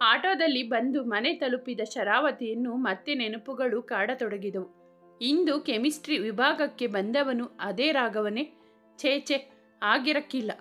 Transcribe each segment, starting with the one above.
ಆಟೋದಲ್ಲಿ ಬಂದು ಮನೆ ತಲುಪಿದ ಶರಾವತಿಯನ್ನು ಮತ್ತೆ ನೆನಪುಗಳು ಕಾಡತೊಡಗಿದವು ಇಂದು ಕೆಮಿಸ್ಟ್ರಿ ವಿಭಾಗಕ್ಕೆ ಬಂದವನು ಅದೇ ರಾಘವನೇ ಛೇ ಛೇ ಆಗಿರಕ್ಕಿಲ್ಲ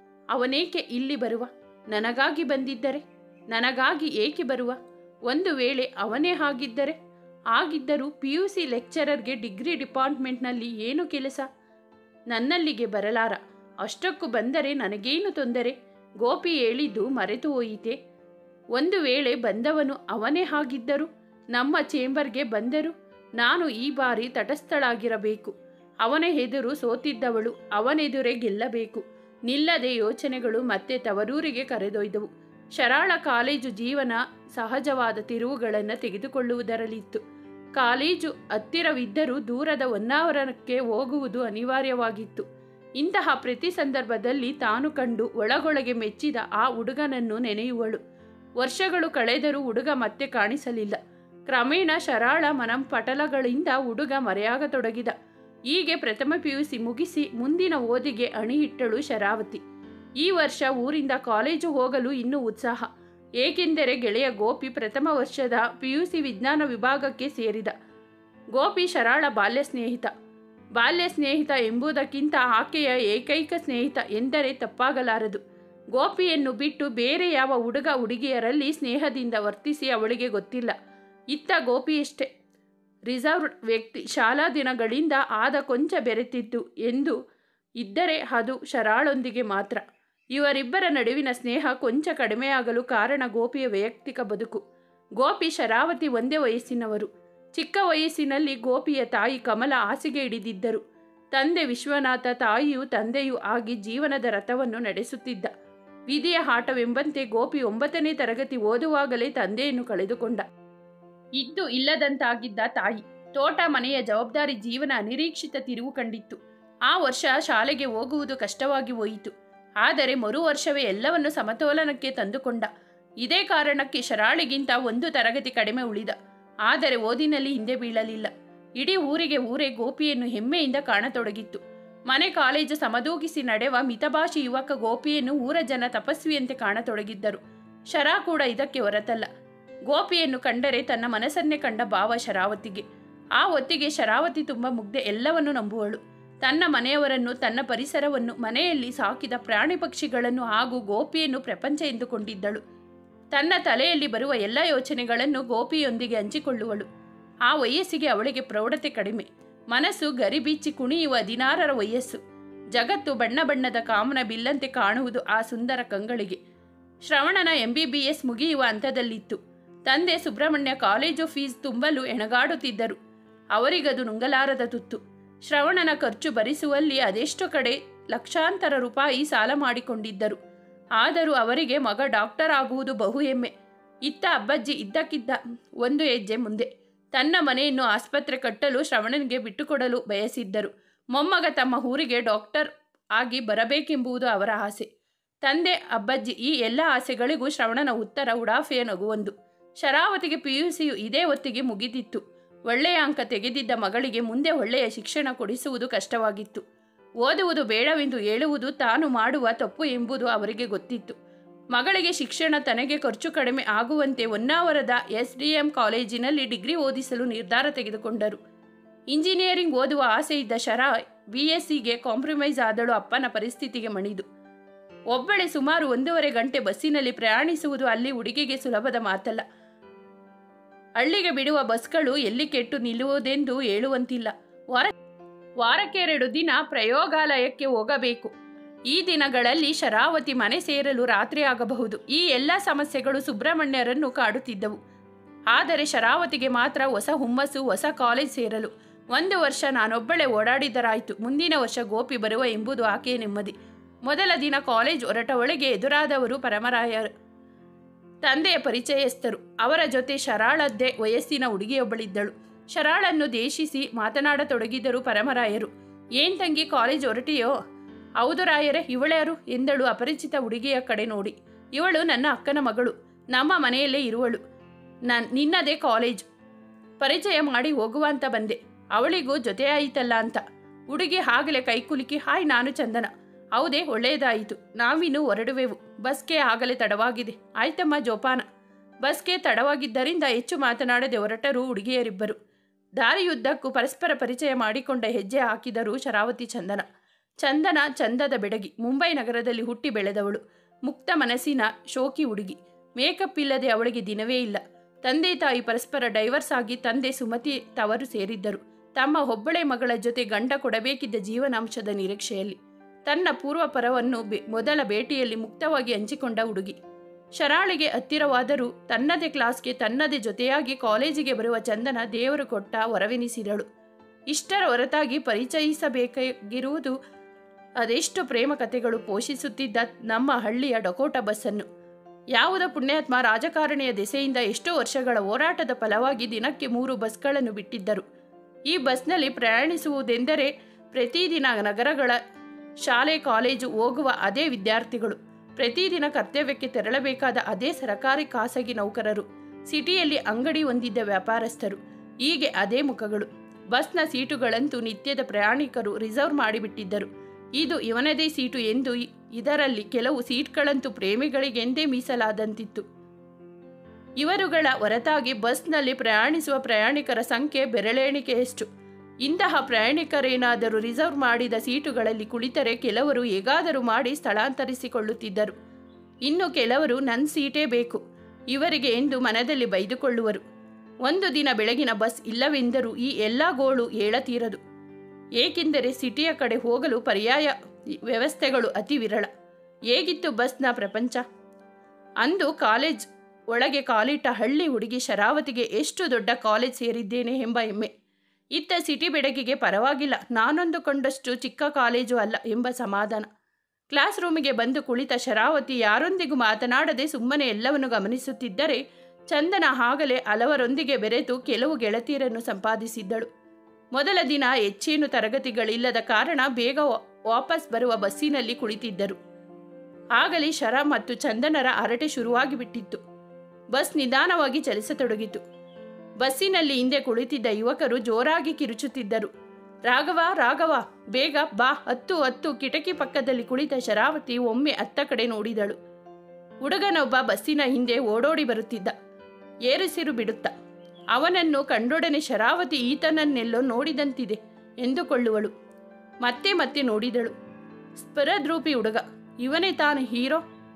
ಅವನೇಕೆ ಇಲ್ಲಿ ಬರುವ ನನಗಾಗಿ ಬಂದಿದ್ದರೆ ನನಗಾಗಿ ಏಕೆ ಬರುವ ಒಂದು ವೇಳೆ ಅವನೇ ಆಗಿದ್ದರೆ ಆಗಿದ್ದರೂ ಪಿ ಯು ಸಿ ಲೆಕ್ಚರರ್ಗೆ ಡಿಗ್ರಿ ಡಿಪಾರ್ಟ್ಮೆಂಟ್ನಲ್ಲಿ ಏನು ಕೆಲಸ ನನ್ನಲ್ಲಿಗೆ ಬರಲಾರ ಅಷ್ಟಕ್ಕೂ ಬಂದರೆ ನನಗೇನು ತೊಂದರೆ ಗೋಪಿ ಹೇಳಿದ್ದು ಮರೆತು ಹೋಯಿತೆ ಒಂದು ವೇಳೆ ಬಂದವನು ಅವನೇ ಆಗಿದ್ದರು ನಮ್ಮ ಚೇಂಬರ್ಗೆ ಬಂದರು ನಾನು ಈ ಬಾರಿ ತಟಸ್ಥಳಾಗಿರಬೇಕು ಅವನ ಎದುರು ಸೋತಿದ್ದವಳು ಅವನೆದುರೇ ಗೆಲ್ಲಬೇಕು ನಿಲ್ಲದೆ ಯೋಚನೆಗಳು ಮತ್ತೆ ತವರೂರಿಗೆ ಕರೆದೊಯ್ದವು ಶರಾಳ ಕಾಲೇಜು ಜೀವನ ಸಹಜವಾದ ತಿರುವುಗಳನ್ನು ತೆಗೆದುಕೊಳ್ಳುವುದರಲ್ಲಿತ್ತು ಕಾಲೇಜು ಹತ್ತಿರವಿದ್ದರೂ ದೂರದ ಹೊನ್ನಾವರಕ್ಕೆ ಹೋಗುವುದು ಅನಿವಾರ್ಯವಾಗಿತ್ತು ಇಂತಹ ಪ್ರತಿ ಸಂದರ್ಭದಲ್ಲಿ ತಾನು ಕಂಡು ಒಳಗೊಳಗೆ ಮೆಚ್ಚಿದ ಆ ಹುಡುಗನನ್ನು ನೆನೆಯುವಳು ವರ್ಷಗಳು ಕಳೆದರೂ ಹುಡುಗ ಮತ್ತೆ ಕಾಣಿಸಲಿಲ್ಲ ಕ್ರಮೇಣ ಶರಾಳ ಮನಂಪಟಲಗಳಿಂದ ಹುಡುಗ ಮರೆಯಾಗತೊಡಗಿದ ಹೀಗೆ ಪ್ರಥಮ ಪಿಯುಸಿ ಮುಗಿಸಿ ಮುಂದಿನ ಓದಿಗೆ ಅಣಿಯಿಟ್ಟಳು ಶರಾವತಿ ಈ ವರ್ಷ ಊರಿಂದ ಕಾಲೇಜು ಹೋಗಲು ಇನ್ನೂ ಉತ್ಸಾಹ ಏಕೆಂದರೆ ಗೆಳೆಯ ಗೋಪಿ ಪ್ರಥಮ ವರ್ಷದ ಪಿಯುಸಿ ವಿಜ್ಞಾನ ವಿಭಾಗಕ್ಕೆ ಸೇರಿದ ಗೋಪಿ ಶರಾಳ ಬಾಲ್ಯ ಸ್ನೇಹಿತ ಬಾಲ್ಯ ಸ್ನೇಹಿತ ಎಂಬುದಕ್ಕಿಂತ ಆಕೆಯ ಏಕೈಕ ಸ್ನೇಹಿತ ಎಂದರೆ ತಪ್ಪಾಗಲಾರದು ಗೋಪಿಯನ್ನು ಬಿಟ್ಟು ಬೇರೆ ಯಾವ ಹುಡುಗ ಹುಡುಗಿಯರಲ್ಲಿ ಸ್ನೇಹದಿಂದ ವರ್ತಿಸಿ ಅವಳಿಗೆ ಗೊತ್ತಿಲ್ಲ ಇತ್ತ ಗೋಪಿಯಷ್ಟೇ ರಿಸರ್ವ್ಡ್ ವ್ಯಕ್ತಿ ಶಾಲಾ ದಿನಗಳಿಂದ ಆದ ಕೊಂಚ ಬೆರೆತಿದ್ದು ಎಂದು ಇದ್ದರೆ ಅದು ಶರಾಳೊಂದಿಗೆ ಮಾತ್ರ ಇವರಿಬ್ಬರ ನಡುವಿನ ಸ್ನೇಹ ಕೊಂಚ ಕಡಿಮೆಯಾಗಲು ಕಾರಣ ಗೋಪಿಯ ವೈಯಕ್ತಿಕ ಬದುಕು ಗೋಪಿ ಶರಾವತಿ ಒಂದೇ ವಯಸ್ಸಿನವರು ಚಿಕ್ಕ ವಯಸ್ಸಿನಲ್ಲಿ ಗೋಪಿಯ ತಾಯಿ ಕಮಲ ಹಾಸಿಗೆ ಹಿಡಿದಿದ್ದರು ತಂದೆ ವಿಶ್ವನಾಥ ತಾಯಿಯು ತಂದೆಯೂ ಆಗಿ ಜೀವನದ ರಥವನ್ನು ನಡೆಸುತ್ತಿದ್ದ ವಿಧಿಯ ಆಟವೆಂಬಂತೆ ಗೋಪಿ ಒಂಬತ್ತನೇ ತರಗತಿ ಓದುವಾಗಲೇ ತಂದೆಯನ್ನು ಕಳೆದುಕೊಂಡ ಇದ್ದು ಇಲ್ಲದಂತಾಗಿದ್ದ ತಾಯಿ ತೋಟ ಮನೆಯ ಜವಾಬ್ದಾರಿ ಜೀವನ ಅನಿರೀಕ್ಷಿತ ತಿರುವು ಕಂಡಿತ್ತು ಆ ವರ್ಷ ಶಾಲೆಗೆ ಹೋಗುವುದು ಕಷ್ಟವಾಗಿ ಹೋಯಿತು ಆದರೆ ಮರು ವರ್ಷವೇ ಎಲ್ಲವನ್ನು ಸಮತೋಲನಕ್ಕೆ ತಂದುಕೊಂಡ ಇದೇ ಕಾರಣಕ್ಕೆ ಶರಾಳಿಗಿಂತ ಒಂದು ತರಗತಿ ಕಡಿಮೆ ಉಳಿದ ಆದರೆ ಓದಿನಲ್ಲಿ ಹಿಂದೆ ಬೀಳಲಿಲ್ಲ ಇಡೀ ಊರಿಗೆ ಊರೇ ಗೋಪಿಯನ್ನು ಹೆಮ್ಮೆಯಿಂದ ಕಾಣತೊಡಗಿತ್ತು ಮನೆ ಕಾಲೇಜು ಸಮದೂಗಿಸಿ ನಡೆವ ಮಿತಭಾಷಿ ಯುವಕ ಗೋಪಿಯನ್ನು ಊರ ಜನ ತಪಸ್ವಿಯಂತೆ ಕಾಣತೊಡಗಿದ್ದರು ಶರಾ ಕೂಡ ಇದಕ್ಕೆ ಹೊರತಲ್ಲ ಗೋಪಿಯನ್ನು ಕಂಡರೆ ತನ್ನ ಮನಸ್ಸನ್ನೇ ಕಂಡ ಭಾವ ಶರಾವತಿಗೆ ಆ ಹೊತ್ತಿಗೆ ಶರಾವತಿ ತುಂಬ ಮುಗ್ಧೆ ಎಲ್ಲವನ್ನೂ ನಂಬುವಳು ತನ್ನ ಮನೆಯವರನ್ನು ತನ್ನ ಪರಿಸರವನ್ನು ಮನೆಯಲ್ಲಿ ಸಾಕಿದ ಪ್ರಾಣಿ ಪಕ್ಷಿಗಳನ್ನು ಹಾಗೂ ಗೋಪಿಯನ್ನು ಪ್ರಪಂಚ ಎಂದುಕೊಂಡಿದ್ದಳು ತನ್ನ ತಲೆಯಲ್ಲಿ ಬರುವ ಎಲ್ಲ ಯೋಚನೆಗಳನ್ನು ಗೋಪಿಯೊಂದಿಗೆ ಹಂಚಿಕೊಳ್ಳುವಳು ಆ ವಯಸ್ಸಿಗೆ ಅವಳಿಗೆ ಪ್ರೌಢತೆ ಕಡಿಮೆ ಮನಸ್ಸು ಗರಿಬೀಚಿ ಕುಣಿಯುವ ಹದಿನಾರರ ವಯಸ್ಸು ಜಗತ್ತು ಬಣ್ಣ ಬಣ್ಣದ ಕಾಮನ ಬಿಲ್ಲಂತೆ ಕಾಣುವುದು ಆ ಸುಂದರ ಕಂಗಳಿಗೆ ಶ್ರವಣನ ಎಂಬಿಬಿಎಸ್ ಮುಗಿಯುವ ಹಂತದಲ್ಲಿತ್ತು ತಂದೆ ಸುಬ್ರಹ್ಮಣ್ಯ ಕಾಲೇಜು ಫೀಸ್ ತುಂಬಲು ಎಣಗಾಡುತ್ತಿದ್ದರು ಅವರಿಗದು ನುಂಗಲಾರದ ತುತ್ತು ಶ್ರವಣನ ಖರ್ಚು ಭರಿಸುವಲ್ಲಿ ಅದೆಷ್ಟು ಕಡೆ ಲಕ್ಷಾಂತರ ರೂಪಾಯಿ ಸಾಲ ಮಾಡಿಕೊಂಡಿದ್ದರು ಆದರೂ ಅವರಿಗೆ ಮಗ ಡಾಕ್ಟರ್ ಆಗುವುದು ಬಹು ಹೆಮ್ಮೆ ಇತ್ತ ಅಬ್ಬಜ್ಜಿ ಇದ್ದಕ್ಕಿದ್ದ ಒಂದು ಹೆಜ್ಜೆ ಮುಂದೆ ತನ್ನ ಮನೆಯನ್ನು ಆಸ್ಪತ್ರೆ ಕಟ್ಟಲು ಶ್ರವಣನಿಗೆ ಬಿಟ್ಟುಕೊಡಲು ಬಯಸಿದ್ದರು ಮೊಮ್ಮಗ ತಮ್ಮ ಊರಿಗೆ ಡಾಕ್ಟರ್ ಆಗಿ ಬರಬೇಕೆಂಬುದು ಅವರ ಆಸೆ ತಂದೆ ಅಬ್ಬಜ್ಜಿ ಈ ಎಲ್ಲ ಆಸೆಗಳಿಗೂ ಶ್ರವಣನ ಉತ್ತರ ಉಡಾಫೆಯ ನಗುವೊಂದು ಶರಾವತಿಗೆ ಪಿಯುಸಿಯು ಇದೇ ಹೊತ್ತಿಗೆ ಮುಗಿದಿತ್ತು ಒಳ್ಳೆಯ ಅಂಕ ತೆಗೆದಿದ್ದ ಮಗಳಿಗೆ ಮುಂದೆ ಒಳ್ಳೆಯ ಶಿಕ್ಷಣ ಕೊಡಿಸುವುದು ಕಷ್ಟವಾಗಿತ್ತು ಓದುವುದು ಬೇಡವೆಂದು ಹೇಳುವುದು ತಾನು ಮಾಡುವ ತಪ್ಪು ಎಂಬುದು ಅವರಿಗೆ ಗೊತ್ತಿತ್ತು ಮಗಳಿಗೆ ಶಿಕ್ಷಣ ತನಗೆ ಖರ್ಚು ಕಡಿಮೆ ಆಗುವಂತೆ ಹೊನ್ನಾವರದ ಎಸ್ ಡಿ ಎಂ ಕಾಲೇಜಿನಲ್ಲಿ ಡಿಗ್ರಿ ಓದಿಸಲು ನಿರ್ಧಾರ ತೆಗೆದುಕೊಂಡರು ಇಂಜಿನಿಯರಿಂಗ್ ಓದುವ ಆಸೆ ಇದ್ದ ಶರಾ ಬಿ ಎಸ್ ಸಿಗೆ ಕಾಂಪ್ರಮೈಸ್ ಆದಳು ಅಪ್ಪನ ಪರಿಸ್ಥಿತಿಗೆ ಮಣಿದು ಒಬ್ಬಳೆ ಸುಮಾರು ಒಂದೂವರೆ ಗಂಟೆ ಬಸ್ಸಿನಲ್ಲಿ ಪ್ರಯಾಣಿಸುವುದು ಅಲ್ಲಿ ಹುಡುಗಿಗೆ ಸುಲಭದ ಮಾತಲ್ಲ ಹಳ್ಳಿಗೆ ಬಿಡುವ ಬಸ್ಗಳು ಎಲ್ಲಿ ಕೆಟ್ಟು ನಿಲ್ಲುವುದೆಂದು ಹೇಳುವಂತಿಲ್ಲ ವಾರ ವಾರಕ್ಕೆರಡು ದಿನ ಪ್ರಯೋಗಾಲಯಕ್ಕೆ ಹೋಗಬೇಕು ಈ ದಿನಗಳಲ್ಲಿ ಶರಾವತಿ ಮನೆ ಸೇರಲು ರಾತ್ರಿ ಆಗಬಹುದು ಈ ಎಲ್ಲ ಸಮಸ್ಯೆಗಳು ಸುಬ್ರಹ್ಮಣ್ಯರನ್ನು ಕಾಡುತ್ತಿದ್ದವು ಆದರೆ ಶರಾವತಿಗೆ ಮಾತ್ರ ಹೊಸ ಹುಮ್ಮಸ್ಸು ಹೊಸ ಕಾಲೇಜ್ ಸೇರಲು ಒಂದು ವರ್ಷ ನಾನೊಬ್ಬಳೇ ಓಡಾಡಿದರಾಯಿತು ಮುಂದಿನ ವರ್ಷ ಗೋಪಿ ಬರುವ ಎಂಬುದು ಆಕೆಯ ನೆಮ್ಮದಿ ಮೊದಲ ದಿನ ಕಾಲೇಜ್ ಹೊರಟವಳಿಗೆ ಎದುರಾದವರು ಪರಮರಾಯರು ತಂದೆಯ ಪರಿಚಯಸ್ಥರು ಅವರ ಜೊತೆ ಶರಾಳದ್ದೇ ವಯಸ್ಸಿನ ಹುಡುಗಿಯೊಬ್ಬಳಿದ್ದಳು ಶರಾಳನ್ನು ದೇಶಿಸಿ ಮಾತನಾಡತೊಡಗಿದರು ಪರಮರಾಯರು ಏನ್ ತಂಗಿ ಕಾಲೇಜ್ ಹೊರಟಿಯೋ ಹೌದು ರಾಯರೇ ಇವಳ್ಯಾರು ಎಂದಳು ಅಪರಿಚಿತ ಹುಡುಗಿಯ ಕಡೆ ನೋಡಿ ಇವಳು ನನ್ನ ಅಕ್ಕನ ಮಗಳು ನಮ್ಮ ಮನೆಯಲ್ಲೇ ಇರುವಳು ನನ್ ನಿನ್ನದೇ ಕಾಲೇಜ್ ಪರಿಚಯ ಮಾಡಿ ಹೋಗುವ ಅಂತ ಬಂದೆ ಅವಳಿಗೂ ಜೊತೆಯಾಯಿತಲ್ಲ ಅಂತ ಹುಡುಗಿ ಆಗಲೇ ಕೈಕುಲುಕಿ ಹಾಯ್ ನಾನು ಚಂದನ ಹೌದೇ ಒಳ್ಳೆಯದಾಯಿತು ನಾವಿನ್ನು ಹೊರಡುವೆವು ಬಸ್ಗೆ ಆಗಲೇ ತಡವಾಗಿದೆ ಆಯ್ತಮ್ಮ ಜೋಪಾನ ಬಸ್ಗೆ ತಡವಾಗಿದ್ದರಿಂದ ಹೆಚ್ಚು ಮಾತನಾಡದೆ ಹೊರಟರು ಹುಡುಗಿಯರಿಬ್ಬರು ದಾರಿಯುದ್ದಕ್ಕೂ ಪರಸ್ಪರ ಪರಿಚಯ ಮಾಡಿಕೊಂಡ ಹೆಜ್ಜೆ ಹಾಕಿದರು ಶರಾವತಿ ಚಂದನ ಚಂದನ ಚಂದದ ಬೆಡಗಿ ಮುಂಬೈ ನಗರದಲ್ಲಿ ಹುಟ್ಟಿ ಬೆಳೆದವಳು ಮುಕ್ತ ಮನಸ್ಸಿನ ಶೋಕಿ ಹುಡುಗಿ ಮೇಕಪ್ ಇಲ್ಲದೆ ಅವಳಿಗೆ ದಿನವೇ ಇಲ್ಲ ತಂದೆ ತಾಯಿ ಪರಸ್ಪರ ಡೈವರ್ಸ್ ಆಗಿ ತಂದೆ ಸುಮತಿ ತವರು ಸೇರಿದ್ದರು ತಮ್ಮ ಒಬ್ಬಳೆ ಮಗಳ ಜೊತೆ ಗಂಡ ಕೊಡಬೇಕಿದ್ದ ಜೀವನಾಂಶದ ನಿರೀಕ್ಷೆಯಲ್ಲಿ ತನ್ನ ಪೂರ್ವ ಪರವನ್ನು ಬೆ- ಮೊದಲ ಭೇಟಿಯಲ್ಲಿ ಮುಕ್ತವಾಗಿ ಹಂಚಿಕೊಂಡ ಹುಡುಗಿ ಶರಾಳಿಗೆ ಹತ್ತಿರವಾದರೂ ತನ್ನದೇ ಕ್ಲಾಸ್ಗೆ ತನ್ನದೇ ಜೊತೆಯಾಗಿ ಕಾಲೇಜಿಗೆ ಬರುವ ಚಂದನ ದೇವರು ಕೊಟ್ಟ ವರವೆನಿಸಿದಳು ಇಷ್ಟರ ಹೊರತಾಗಿ ಪರಿಚಯಿಸಬೇಕಾಗಿರುವುದು ಅದೆಷ್ಟು ಪ್ರೇಮ ಕಥೆಗಳು ಪೋಷಿಸುತ್ತಿದ್ದ ನಮ್ಮ ಹಳ್ಳಿಯ ಡಕೋಟ ಬಸ್ಸನ್ನು ಯಾವುದ ಪುಣ್ಯಾತ್ಮ ರಾಜಕಾರಣಿಯ ದೆಸೆಯಿಂದ ಎಷ್ಟೋ ವರ್ಷಗಳ ಹೋರಾಟದ ಫಲವಾಗಿ ದಿನಕ್ಕೆ ಮೂರು ಬಸ್ಗಳನ್ನು ಬಿಟ್ಟಿದ್ದರು ಈ ಬಸ್ನಲ್ಲಿ ಪ್ರಯಾಣಿಸುವುದೆಂದರೆ ಪ್ರತಿದಿನ ನಗರಗಳ ಶಾಲೆ ಕಾಲೇಜು ಹೋಗುವ ಅದೇ ವಿದ್ಯಾರ್ಥಿಗಳು ಪ್ರತಿದಿನ ಕರ್ತವ್ಯಕ್ಕೆ ತೆರಳಬೇಕಾದ ಅದೇ ಸರಕಾರಿ ಖಾಸಗಿ ನೌಕರರು ಸಿಟಿಯಲ್ಲಿ ಅಂಗಡಿ ಹೊಂದಿದ್ದ ವ್ಯಾಪಾರಸ್ಥರು ಹೀಗೆ ಅದೇ ಮುಖಗಳು ಬಸ್ನ ಸೀಟುಗಳಂತೂ ನಿತ್ಯದ ಪ್ರಯಾಣಿಕರು ರಿಸರ್ವ್ ಮಾಡಿಬಿಟ್ಟಿದ್ದರು ಇದು ಇವನದೇ ಸೀಟು ಎಂದು ಇ- ಇದರಲ್ಲಿ ಕೆಲವು ಸೀಟ್ಗಳಂತೂ ಪ್ರೇಮಿಗಳಿಗೆಂದೇ ಮೀಸಲಾದಂತಿತ್ತು ಇವರುಗಳ ಹೊರತಾಗಿ ಬಸ್ನಲ್ಲಿ ಪ್ರಯಾಣಿಸುವ ಪ್ರಯಾಣಿಕರ ಸಂಖ್ಯೆ ಬೆರಳೆಣಿಕೆಯಷ್ಟು ಇಂತಹ ಪ್ರಯಾಣಿಕರೇನಾದರೂ ರಿಸರ್ವ್ ಮಾಡಿದ ಸೀಟುಗಳಲ್ಲಿ ಕುಳಿತರೆ ಕೆಲವರು ಹೇಗಾದರೂ ಮಾಡಿ ಸ್ಥಳಾಂತರಿಸಿಕೊಳ್ಳುತ್ತಿದ್ದರು ಇನ್ನು ಕೆಲವರು ನನ್ನ ಸೀಟೇ ಬೇಕು ಇವರಿಗೆ ಎಂದು ಮನದಲ್ಲಿ ಬೈದುಕೊಳ್ಳುವರು ಒಂದು ದಿನ ಬೆಳಗಿನ ಬಸ್ ಇಲ್ಲವೆಂದರೂ ಈ ಎಲ್ಲ ಗೋಳು ಏಳತೀರದು ಏಕೆಂದರೆ ಸಿಟಿಯ ಕಡೆ ಹೋಗಲು ಪರ್ಯಾಯ ವ್ಯವಸ್ಥೆಗಳು ಅತಿ ವಿರಳ ಹೇಗಿತ್ತು ಬಸ್ನ ಪ್ರಪಂಚ ಅಂದು ಕಾಲೇಜ್ ಒಳಗೆ ಕಾಲಿಟ್ಟ ಹಳ್ಳಿ ಹುಡುಗಿ ಶರಾವತಿಗೆ ಎಷ್ಟು ದೊಡ್ಡ ಕಾಲೇಜ್ ಸೇರಿದ್ದೇನೆ ಎಂಬ ಹೆಮ್ಮೆ ಇತ್ತ ಸಿಟಿ ಬೆಡಗಿಗೆ ಪರವಾಗಿಲ್ಲ ನಾನೊಂದುಕೊಂಡಷ್ಟು ಚಿಕ್ಕ ಕಾಲೇಜು ಅಲ್ಲ ಎಂಬ ಸಮಾಧಾನ ಕ್ಲಾಸ್ ರೂಮಿಗೆ ಬಂದು ಕುಳಿತ ಶರಾವತಿ ಯಾರೊಂದಿಗೂ ಮಾತನಾಡದೆ ಸುಮ್ಮನೆ ಎಲ್ಲವನ್ನು ಗಮನಿಸುತ್ತಿದ್ದರೆ ಚಂದನ ಆಗಲೇ ಹಲವರೊಂದಿಗೆ ಬೆರೆತು ಕೆಲವು ಗೆಳತಿಯರನ್ನು ಸಂಪಾದಿಸಿದ್ದಳು ಮೊದಲ ದಿನ ಹೆಚ್ಚೇನು ತರಗತಿಗಳಿಲ್ಲದ ಕಾರಣ ಬೇಗ ವಾ- ವಾಪಸ್ ಬರುವ ಬಸ್ಸಿನಲ್ಲಿ ಕುಳಿತಿದ್ದರು ಆಗಲೇ ಶರ ಮತ್ತು ಚಂದನರ ಹರಟೆ ಶುರುವಾಗಿ ಬಿಟ್ಟಿತ್ತು ಬಸ್ ನಿಧಾನವಾಗಿ ಚಲಿಸತೊಡಗಿತು ಬಸ್ಸಿನಲ್ಲಿ ಹಿಂದೆ ಕುಳಿತಿದ್ದ ಯುವಕರು ಜೋರಾಗಿ ಕಿರುಚುತ್ತಿದ್ದರು ರಾಘವ ರಾಘವ ಬೇಗ ಬಾ ಹತ್ತು ಹತ್ತು ಕಿಟಕಿ ಪಕ್ಕದಲ್ಲಿ ಕುಳಿತ ಶರಾವತಿ ಒಮ್ಮೆ ಅತ್ತ ಕಡೆ ನೋಡಿದಳು ಹುಡುಗನೊಬ್ಬ ಬಸ್ಸಿನ ಹಿಂದೆ ಓಡೋಡಿ ಬರುತ್ತಿದ್ದ ಏರಿಸಿರು ಬಿಡುತ್ತ ಅವನನ್ನು ಕಂಡೊಡನೆ ಶರಾವತಿ ಈತನನ್ನೆಲ್ಲೋ ನೋಡಿದಂತಿದೆ ಎಂದುಕೊಳ್ಳುವಳು ಮತ್ತೆ ಮತ್ತೆ ನೋಡಿದಳು ಸ್ಪರದ್ರೂಪಿ ಹುಡುಗ ಇವನೇ ತಾನು ಹೀರೋ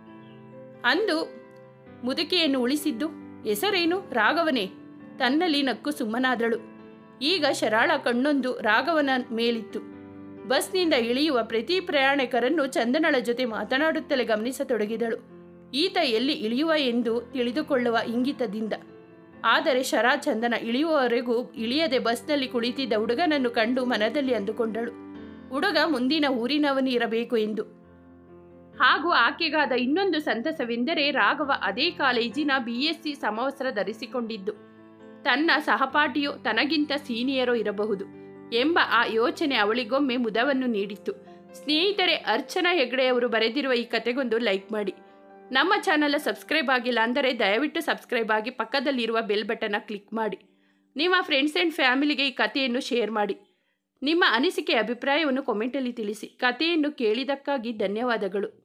ಅಂದು ಮುದುಕಿಯನ್ನು ಉಳಿಸಿದ್ದು ಹೆಸರೇನು ರಾಘವನೇ ತನ್ನಲ್ಲಿ ನಕ್ಕು ಸುಮ್ಮನಾದಳು ಈಗ ಶರಾಳ ಕಣ್ಣೊಂದು ರಾಘವನ ಮೇಲಿತ್ತು ಬಸ್ನಿಂದ ಇಳಿಯುವ ಪ್ರತಿ ಪ್ರಯಾಣಿಕರನ್ನು ಚಂದನಳ ಜೊತೆ ಮಾತನಾಡುತ್ತಲೇ ಗಮನಿಸತೊಡಗಿದಳು ಈತ ಎಲ್ಲಿ ಇಳಿಯುವ ಎಂದು ತಿಳಿದುಕೊಳ್ಳುವ ಇಂಗಿತದಿಂದ ಆದರೆ ಶರಾ ಚಂದನ ಇಳಿಯುವವರೆಗೂ ಇಳಿಯದೆ ಬಸ್ನಲ್ಲಿ ಕುಳಿತಿದ್ದ ಹುಡುಗನನ್ನು ಕಂಡು ಮನದಲ್ಲಿ ಅಂದುಕೊಂಡಳು ಹುಡುಗ ಮುಂದಿನ ಊರಿನವನಿರಬೇಕು ಎಂದು ಹಾಗೂ ಆಕೆಗಾದ ಇನ್ನೊಂದು ಸಂತಸವೆಂದರೆ ರಾಘವ ಅದೇ ಕಾಲೇಜಿನ ಬಿ ಎಸ್ ಸಿ ಸಮವಸ್ತ್ರ ಧರಿಸಿಕೊಂಡಿದ್ದು ತನ್ನ ಸಹಪಾಠಿಯೋ ತನಗಿಂತ ಸೀನಿಯರೋ ಇರಬಹುದು ಎಂಬ ಆ ಯೋಚನೆ ಅವಳಿಗೊಮ್ಮೆ ಮುದವನ್ನು ನೀಡಿತ್ತು ಸ್ನೇಹಿತರೆ ಅರ್ಚನಾ ಹೆಗ್ಡೆಯವರು ಬರೆದಿರುವ ಈ ಕತೆಗೊಂದು ಲೈಕ್ ಮಾಡಿ ನಮ್ಮ ಚಾನಲ್ ಸಬ್ಸ್ಕ್ರೈಬ್ ಆಗಿಲ್ಲ ಅಂದರೆ ದಯವಿಟ್ಟು ಸಬ್ಸ್ಕ್ರೈಬ್ ಆಗಿ ಪಕ್ಕದಲ್ಲಿರುವ ಬೆಲ್ ಬಟನ್ನ ಕ್ಲಿಕ್ ಮಾಡಿ ನಿಮ್ಮ ಫ್ರೆಂಡ್ಸ್ ಆ್ಯಂಡ್ ಫ್ಯಾಮಿಲಿಗೆ ಈ ಕಥೆಯನ್ನು ಶೇರ್ ಮಾಡಿ ನಿಮ್ಮ ಅನಿಸಿಕೆ ಅಭಿಪ್ರಾಯವನ್ನು ಕಾಮೆಂಟಲ್ಲಿ ತಿಳಿಸಿ ಕಥೆಯನ್ನು ಕೇಳಿದಕ್ಕಾಗಿ ಧನ್ಯವಾದಗಳು